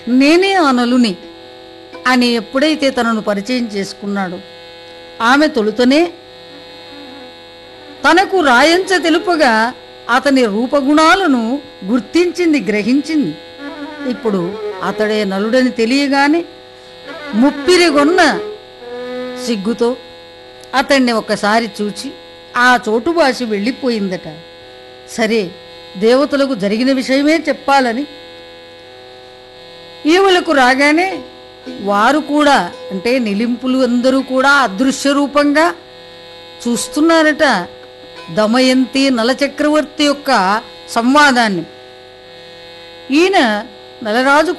నేనే ఆ నలుని అని ఎప్పుడైతే తనను పరిచయం చేసుకున్నాడో ఆమె తొలుతనే తనకు రాయంచ తెలుపగా అతని రూపగుణాలను గుర్తించింది గ్రహించింది ఇప్పుడు అతడే నలుడని తెలియగానే ముప్పిరిగొన్న సిగ్గుతో అతన్ని ఒకసారి చూచి ఆ చోటు బాసి వెళ్ళిపోయిందట సరే దేవతలకు జరిగిన విషయమే చెప్పాలని ఈవులకు రాగానే వారు కూడా అంటే నిలింపులు అందరూ కూడా అదృశ్య రూపంగా చూస్తున్నారట దమయంతి నలచక్రవర్తి యొక్క సంవాదాన్ని ఈయన నలరాజు